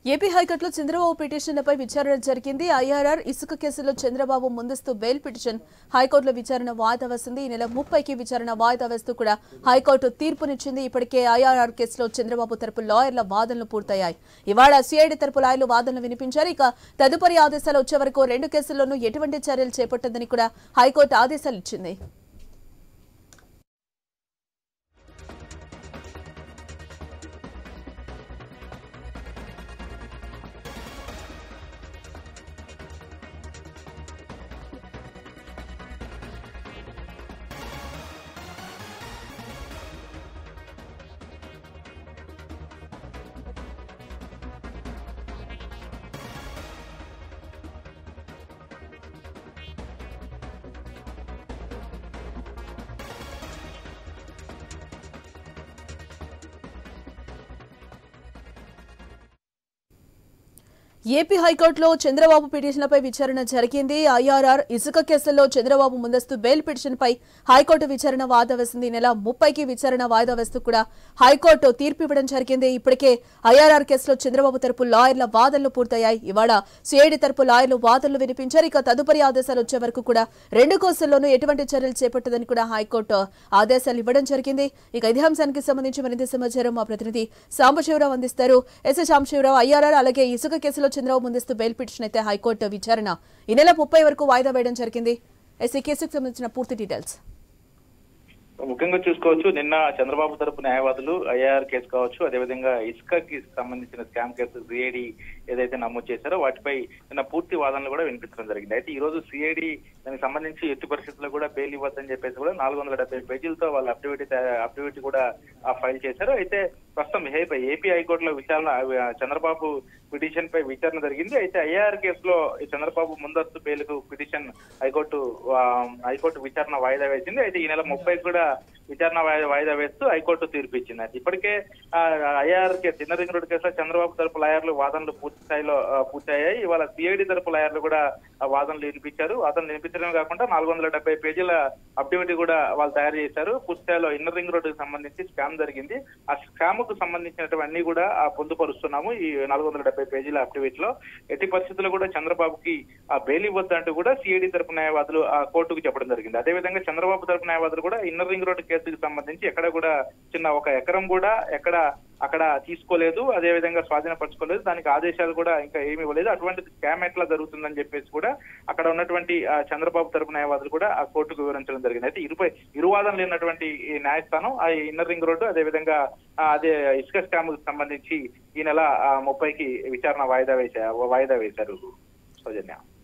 AP హైకోర్టులో చంద్రబాబు పిటిషన్లపై విచారణ జరిగింది ఐఆర్ఆర్ ఇసుక కేసులో చంద్రబాబు ముందస్తు బెయిల్ పిటిషన్ హైకోర్టులో విచారణ వాయిదా వేసింది ఈ నెల ముప్పైకి విచారణ వాయిదా వేస్తూ కూడా హైకోర్టు తీర్పునిచ్చింది ఇప్పటికే ఐఆర్ఆర్ కేసులో చంద్రబాబు తరపు లాయర్ల వాదనలు పూర్తయ్యాయి ఇవాళ సిఐడి తరపు లాయర్లు వాదనలు వినిపించారు ఇక తదుపరి ఆదేశాలు వచ్చే వరకు రెండు కేసుల్లోనూ ఎటువంటి చర్యలు చేపట్టదని కూడా హైకోర్టు ఆదేశాలు ఇచ్చింది ఏపీ హైకోర్టులో చంద్రబాబు పిటిషన్లపై విచారణ జరిగింది ఐఆర్ఆర్ ఇసుక కేసుల్లో చంద్రబాబు ముందస్తు బెయిల్ పిటిషన్పై హైకోర్టు విచారణ వాయిదా వేసింది ఈ నెల ముప్పైకి విచారణ వాయిదా వేస్తూ కూడా హైకోర్టు తీర్పు ఇవ్వడం జరిగింది ఇప్పటికే ఐఆర్ఆర్ కేసులో చంద్రబాబు తరపు లాయర్ల వాదనలు పూర్తయ్యాయి ఇవాళ సిఐడి తరపు లాయర్లు వాదనలు వినిపించారు ఇక తదుపరి ఆదేశాలు వచ్చే వరకు కూడా రెండు కేసుల్లోనూ ఎటువంటి చర్యలు చేపట్టదని కూడా హైకోర్టు ఆదేశాలు ఇవ్వడం జరిగింది ఇక ఇదే అంశానికి సంబంధించి మరింత సమాచారం మా ప్రతినిధి సాంబశివరావు అందిస్తారు ఎస్ సాంబశివరావు ఐఆర్ఆర్ అలాగే ఇసుక కేసులో చంద్రబాబు ముందస్తు బెయిల్ పిటిషన్ అయితే హైకోర్టు విచారణ ఈ నెల ముప్పై వరకు వాయిదా వేయడం జరిగింది ఎస్ ఈ కేసుకు సంబంధించిన పూర్తి డీటెయిల్స్ ముఖ్యంగా చూసుకోవచ్చు నిన్న చంద్రబాబు తరపు న్యాయవాదులు ఐఆర్ కేసు కావచ్చు అదేవిధంగా ఇసుకకి సంబంధించిన స్కామ్ కేసు సిఐడి ఏదైతే నమోదు చేశారో వాటిపై నిన్న పూర్తి వాదనలు కూడా వినిపించడం జరిగింది అయితే ఈ రోజు సిఐడి దానికి సంబంధించి ఎట్టి పరిస్థితుల్లో కూడా బెయిల్ ఇవ్వద్దని చెప్పేసి కూడా నాలుగు వందల డెబ్బై పేజీలతో వాళ్ళ అఫిడవిట్ అఫిడవిట్ కూడా ఆ ఫైల్ చేశారు అయితే ప్రస్తుతం ఏపీ ఏపీ హైకోర్టులో విచారణ ఆ, చంద్రబాబు పిటిషన్ పై విచారణ జరిగింది అయితే ఐఆర్ కేసులో ఈ చంద్రబాబు ముందస్తు బెయిల్కు పిటిషన్ హైకోర్టు ఆ, హైకోర్టు విచారణ వాయిదా వేసింది అయితే ఈ నెల ముప్పై కూడా విచారణ వాయి- వాయిదా వేస్తూ హైకోర్టు తీర్పు ఇచ్చింది అయితే ఇప్పటికే IR case inner ring road కేసులో చంద్రబాబు తరపు లాయర్లు వాదనలు పూర్తి స్థాయిలో ఆ, పూర్తయ్యాయి ఇవాళ సిఐడి తరపు లాయర్లు కూడా ఆ వాదనలు వినిపించారు వాదనలు వినిపించడమే కాకుండా నాలుగు వందల డెబ్బై పేజీల అఫిడవిట్ కూడా వాళ్ళు తయారు చేశారు పూర్తి స్థాయిలో ఇన్నర్ రింగ్ రోడ్డుకి సంబంధించి స్కామ్ జరిగింది ఆ స్కామ్ కు సంబంధించినటువంటి కూడా ఆ, పొందుపరుస్తున్నాము ఈ నాలుగు వందల డెబ్బై పేజీల అఫిడవిట్ లో ఎట్టి పరిస్థితుల్లో కూడా చంద్రబాబుకి ఆ బెయిల్ ఇవ్వద్దంటూ కూడా సిఐడి తరపు న్యాయవాదులు ఆ కోర్టుకు చెప్పడం జరిగింది అదేవిధంగా చంద్రబాబు తరపు న్యాయవాదులు కూడా ఇన్నర్ రింగ్ రోడ్ కేసుకు సంబంధించి ఎక్కడ కూడా చిన్న ఒక ఎకరం కూడా ఎక్కడ అక్కడ తీసుకోలేదు అదే విధంగా స్వాధీనపరచుకోలేదు దానికి ఆదేశాలు కూడా ఇంకా ఏమీ ఇవ్వలేదు అటువంటి స్కామ్ ఎట్లా జరుగుతుందని చెప్పేసి కూడా అక్కడ ఉన్నటువంటి ఆ, చంద్రబాబు తరపు న్యాయవాదులు కూడా ఆ కోర్టుకు వివరించడం జరిగింది అయితే ఇరుపై ఇరువాదనలు లేనటువంటి ఈ న్యాయస్థానం ఆ ఇన్నర్ రింగ్ రోడ్డు అదే విధంగా ఆ, అదే ఇసుక స్కామ్ కు సంబంధించి ఈ నెల ఆ, ముప్పైకి విచారణ వాయిదా వేసా వాయిదా వేశారు సౌజన్య